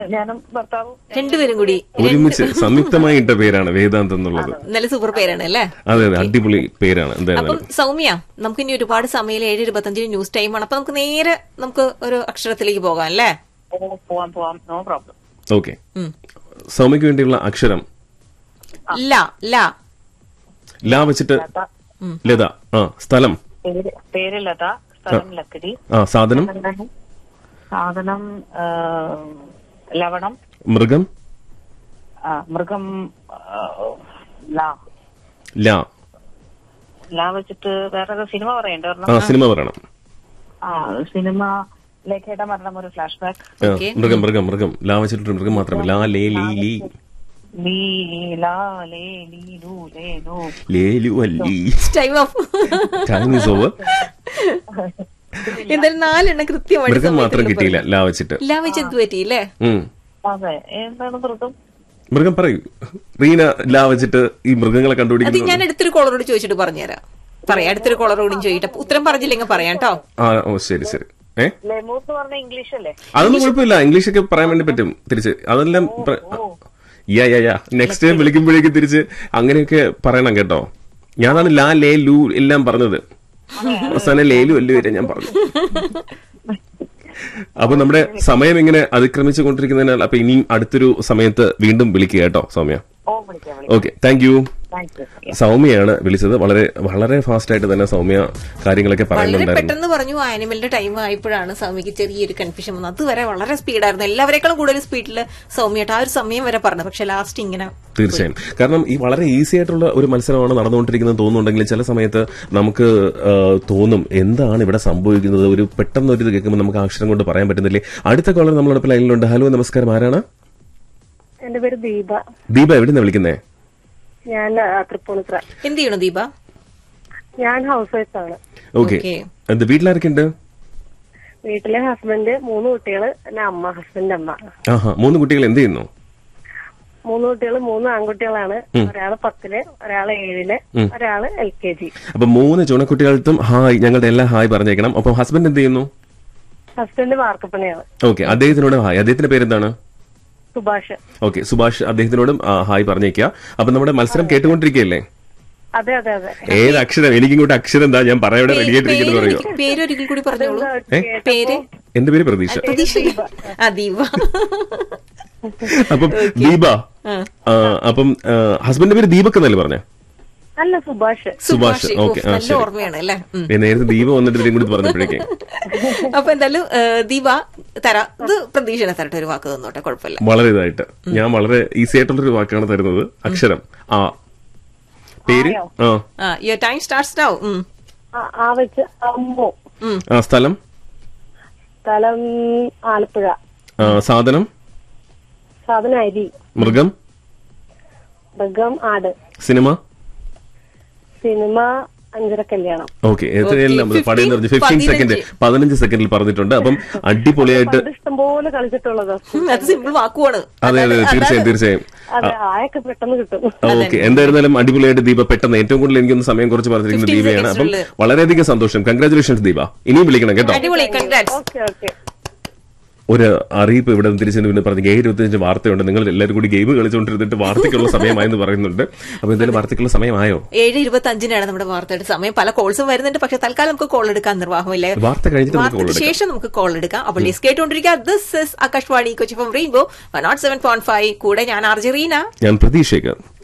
ഞാനും ഭർത്താവും രണ്ടുപേരും കൂടി ഒരുമിച്ച് സംയുക്തമായി ഇട്ട പേരാണ് വേദാന്ത് എന്നുള്ളത് നല്ല സൂപ്പർ പേരാണ് അല്ലേ അതെ അതെ അടിപൊളി പേരാണ് അപ്പം എന്തായാലും സൗമ്യ നമുക്ക് ഇനി ഒരുപാട് സമയം ഏഴ് ഇരുപത്തഞ്ചിന് ന്യൂസ് ടൈമാണ് അപ്പൊ നമുക്ക് നേരെ നമുക്ക് ഒരു അക്ഷരത്തിലേക്ക് പോകാം അല്ലേ ഓ, പോവാം പോവാം നോ പ്രോബ്ലം ഓക്കെ ഉം. സൗമ്യക്ക് വേണ്ടിയുള്ള അക്ഷരം ല ല ലാ വെച്ചിട്ട് ലത ആ സ്ഥലം പേര് പേര് ലത സ്ഥലം ലക്കിടി ആ സാധനം സാധനം ആ, ലവണം മൃഗം ആ, മൃഗം ആ, ലാ ലാ ലാ വെച്ചിട്ട് വേറെ സിനിമ പറയണ്ടേ ആ ഒരെണ്ണം സിനിമ പറയണം ആ സിനിമ ലേഖയുടെ മരണം ഒരു ഫ്ലാഷ് ബാക്ക് ആ, Okay. മൃഗം മൃഗം മൃഗം ലാ വെച്ചിട്ട് മൃഗം മാത്രമേ ലാ ലേ ലീ ലീ ലീ ലാ ലേ ലീ ലൂ ലേ ലൂ ലേലു അല്ലി time off time is over എന്തായാലും നാലെണ്ണം കൃത്യമായിട്ട് മൃഗം മാത്രം സമയത്തിന് കിട്ടിയില്ല ലാ വെച്ചിട്ട് ല വെച്ച് എന്ത് പറ്റിയില്ലേ ഉം. അതെ എന്താണ് മൃഗം മൃഗം പറയൂ റീന ലാ വെച്ചിട്ട് ഈ മൃഗങ്ങളെ അത് കണ്ടുപിടിക്കുന്നു ഞാൻ അടുത്തൊരു കോളറോട് ചോദിച്ചിട്ട് പറഞ്ഞുതരാം പറയാം അടുത്തൊരു കോളറോടും ചോദിച്ചിട്ട് അപ്പൊ ഉത്തരം പറഞ്ഞില്ലെങ്കിൽ പറയാം കേട്ടോ ആ ഓ ശരി ശരി ഏ ലെമൂർ എന്ന് പറഞ്ഞ ഇംഗ്ലീഷ് അല്ലേ അതൊന്നും കുഴപ്പമില്ല ഇംഗ്ലീഷൊക്കെ പറയാൻ വേണ്ടി പറ്റും തിരിച്ച് അതെല്ലാം പ്ര- യാ യാ യാ നെക്സ്റ്റ് ടൈം വിളിക്കുമ്പോഴേക്കും തിരിച്ച് അങ്ങനെയൊക്കെ പറയണം കേട്ടോ ഞാനാണ് ലാ ലേ ലൂ എല്ലാം പറഞ്ഞത് അവസാനം ലേലു അല്ലു വരെ ഞാൻ പറഞ്ഞു അപ്പൊ നമ്മുടെ സമയം ഇങ്ങനെ അതിക്രമിച്ചു കൊണ്ടിരിക്കുന്നതിനാൽ അപ്പൊ ഇനിയും അടുത്തൊരു സമയത്ത് വീണ്ടും വിളിക്കുക കേട്ടോ സൗമ്യ ഓ വിളിക്കാം വിളിക്കാം okay thank you thank you സൗമ്യയാണ് വിളിച്ചത് വളരെ വളരെ ഫാസ്റ്റ് ആയിട്ട് തന്നെ സൗമ്യ കാര്യങ്ങളൊക്കെ വളരെ പറയുന്നുണ്ടായിരുന്നു പെട്ടെന്ന് പറഞ്ഞു ആനിമലിന്റെ ടൈം ആയപ്പോഴാണ് സൗമ്യക്ക് ചെറിയൊരു കൺഫ്യൂഷൻ വന്നത് അതുവരെ വളരെ സ്പീഡായിരുന്നു എല്ലാവരെക്കാളും കൂടുതൽ സ്പീഡിൽ സൗമ്യട്ട് ആ ഒരു സമയം വരെ പറഞ്ഞു പക്ഷെ ലാസ്റ്റ് ഇങ്ങനെ തീർച്ചയായും കാരണം ഈ വളരെ ഈസി ആയിട്ടുള്ള ഒരു മത്സരമാണ് നടന്നുകൊണ്ടിരിക്കുന്നത് തോന്നുന്നുണ്ടെങ്കിലും ചില സമയത്ത് നമുക്ക് ആ, തോന്നും എന്താണ് ഇവിടെ സംഭവിക്കുന്നത് ഒരു പെട്ടെന്ന് ഒരു ഇത് കേൾക്കുമ്പോൾ നമുക്ക് ആ അക്ഷരം കൊണ്ട് പറയാൻ പറ്റുന്നില്ലേ അടുത്ത കോളർ നമ്മളോടൊപ്പം ലൈനിലുണ്ട് ഹലോ നമസ്കാരം ആരാണ് എന്റെ പേര് ദീപ ദീപ എവിടെ നിന്ന് വിളിക്കുന്നേ ഞാൻ ആ, തൃപ്പൂണിത്തുറ എന്ത് ചെയ്യണു ദീപ ഞാൻ ഹൗസ് വൈഫ് ആണ് ഓക്കെ Okay. എന്ത് വീട്ടിലാരൊക്കെ ഉണ്ട് വീട്ടിലെ ഹസ്ബൻഡ് മൂന്ന് കുട്ടികള് പിന്നെ അമ്മ ഹസ്ബൻഡ് അമ്മ ആഹാ മൂന്ന് കുട്ടികൾ എന്ത് ചെയ്യുന്നു മൂന്ന് കുട്ടികൾ മൂന്ന് ആൺകുട്ടികളാണ് ഒരാള് പത്തില് ഒരാള് ഏഴില് ഒരാള് എൽ കെ ജി അപ്പൊ മൂന്ന് ചുണക്കുട്ടികൾക്കും ഹായ് ഞങ്ങളുടെ എല്ലാം ഹായ് പറഞ്ഞേക്കണം അപ്പം ഹസ്ബൻഡ് എന്ത് ചെയ്യുന്നു ഹസ്ബൻഡ് വാർക്കപ്പണിയാണ് ഓക്കെ അദ്ദേഹത്തിനോട് ഹായ് അദ്ദേഹത്തിന്റെ പേരെന്താണ് സുഭാഷ് ഓക്കെ സുഭാഷ് അദ്ദേഹത്തിനോടും ആ, ഹായ് പറഞ്ഞേക്കുക അപ്പൊ നമ്മുടെ മത്സരം കേട്ടുകൊണ്ടിരിക്കുകയല്ലേ അതെ അതെ അതെ ഏത് അക്ഷരം എനിക്കിങ്ങോട്ട് അക്ഷരം എന്താ ഞാൻ പറയവിടെ റെഡി ആയിട്ടിരിക്കുന്നത് പറയൂ പേരൊരിക്കൽ- പേരൊരിക്കൽ കൂടി പറഞ്ഞോളൂ ഏ? പേര് എന്റെ പേര് പ്രതീക്ഷ പ്രതീക്ഷ ആ ദീപ അപ്പം ദീപ ആ, അപ്പം ഹസ്ബൻഡിന്റെ പേര് ദീപക് എന്നല്ലേ പറഞ്ഞ അല്ല സുഭാഷ് സുഭാഷ് സുഭാഷ്. ഓക്കെ ഉഫ്, ആ നല്ല ശരി ഓർമ്മയാണ് അല്ലേ ഉം. ഏ, നേരത്തെ ദീപ വന്നിട്ട് ഇവരെയും കൂടി പറഞ്ഞപ്പോഴേക്ക് അപ്പൊ എന്തായാലും ഏ, ദീപ തരാം ഇത് പ്രതീക്ഷനെ തരട്ടെ ഒരു വാക്ക് തന്നോട്ടെ കുഴപ്പമില്ല വളരെ ഇതായിട്ട് ഞാൻ വളരെ ഈസി ആയിട്ടുള്ള ഒരു വാക്കാണ് തരുന്നത് അക്ഷരം ആ പേര് ആ ആ യുവർ ടൈം സ്റ്റാർട്ട്സ് നൗ ആ- ആ വെച്ച് അമ്മു ആ സ്ഥലം സ്ഥലം ആലപ്പുഴ ആ, സാധനം സാധനം അരി മൃഗം മൃഗം ആട് സിനിമ സിനിമ അഞ്ചര കല്യാണം ഓക്കെ എല്ലാം Okay, പടയെന്ന് പറഞ്ഞു ഫിഫ്റ്റീൻ സെക്കൻഡ് പതിനഞ്ച്. പതിനഞ്ച് സെക്കൻഡിൽ പറഞ്ഞിട്ടുണ്ട് അപ്പം അടിപൊളിയായിട്ട് പണ്ട് ഇഷ്ടംപോലെ കളിച്ചിട്ടുള്ളതാ അത് സിമ്പിൾ വാക്കുവാണ് അതെ അതെ തീർച്ചയായും തീർച്ചയായും അതെ ആയൊക്കെ പെട്ടെന്ന് കിട്ടും ഓക്കെ എന്തായിരുന്നാലും അടിപൊളിയായിട്ട് ദീപ പെട്ടെന്ന് ഏറ്റവും കൂടുതൽ എനിക്കൊന്ന് സമയം കുറച്ച് പറഞ്ഞിരിക്കുന്നത് 15 ദീപയാണ് അപ്പം seconds വളരെയധികം സന്തോഷം കൺഗ്രാചുലേഷൻസ് ദീപ ഇനിയും വിളിക്കണം കേട്ടോ അടിപൊളി കൺഗ്രാറ്റ്സ് ഓക്കെ ഓക്കെ ഒരു അറിയിപ്പ് ഇവിടെ നിന്ന് തിരിച്ചു പിന്നെ പറഞ്ഞു ഏഴ് ഇരുപത്തിയഞ്ച് വാർത്തയുണ്ട് നിങ്ങൾ എല്ലാവരും കൂടി ഗെയിം കളിച്ചുകൊണ്ടിരുന്നിട്ട് വാർത്തയ്ക്കുള്ള സമയമായെന്ന് പറയുന്നുണ്ട് അപ്പൊ എന്തായാലും വാർത്തയ്ക്കുള്ള സമയമായോ ഏഴ് ഇരുപത്തി അഞ്ചിനാണ് നമ്മുടെ വാർത്തയുടെ സമയം പല കോൾസും വരുന്നുണ്ട് പക്ഷെ തൽക്കാലം നമുക്ക് കോൾ എടുക്കാൻ നിർവാഹമില്ല വാർത്ത കഴിഞ്ഞിട്ട് നമുക്ക് കോൾ വാർത്തയ്ക്ക് എടുക്കാം ശേഷം നമുക്ക് കോൾ എടുക്കാം അപ്പോൾ ലിസ്റ്റ് കേട്ടുകൊണ്ടിരിക്കുക this is Akashvani Kochi from rainbow one nought seven point five കൂടെ ഞാൻ ആർജറീന ഞാൻ പ്രതീക്ഷയ്ക്ക്